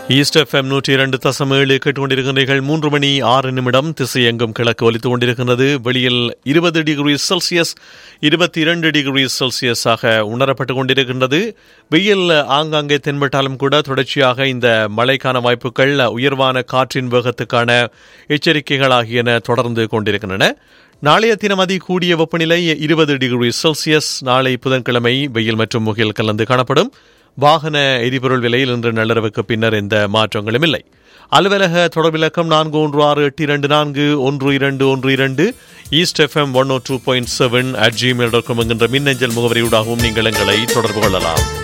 east FM நூற்றி இரண்டு தசம் ஏழு கேட்டுக்கொண்டிருக்கிறீர்கள் மூன்று மணி ஆறு நிமிடம் திசை எங்கும் கிழக்கு ஒலித்துக் கொண்டிருக்கின்றது வெளியில் இருபது டிகிரி செல்சியஸ் இருபத்தி இரண்டு டிகிரி செல்சியஸாக உணரப்பட்டுக் கொண்டிருக்கின்றது வெயில் ஆங்காங்கே தென்பட்டாலும் கூட தொடர்ச்சியாக இந்த மழைக்கான வாய்ப்புகள் உயர்வான காற்றின் வேகத்துக்கான எச்சரிக்கைகள் ஆகியன தொடர்ந்து கொண்டிருக்கின்றன நாளைய தினம் அதி கூடிய வெப்பநிலை இருபது டிகிரி செல்சியஸ் நாளை புதன்கிழமை வெயில் மற்றும் முகில் கலந்து காணப்படும் வாகன எரிபொருள் விலையில் இன்று நள்ளிரவுக்கு பின்னர் எந்த மாற்றங்களும் இல்லை அலுவலக தொடர்பிலக்கம் நான்கு ஒன்று ஆறு எட்டு இரண்டு நான்கு ஒன்று இரண்டு ஒன்று இரண்டு east FM one O two point seven at Gmail dot com என்கின்ற மின்னஞ்சல் முகவரியூடாகவும் நீங்கள் எங்களை தொடர்பு கொள்ளலாம்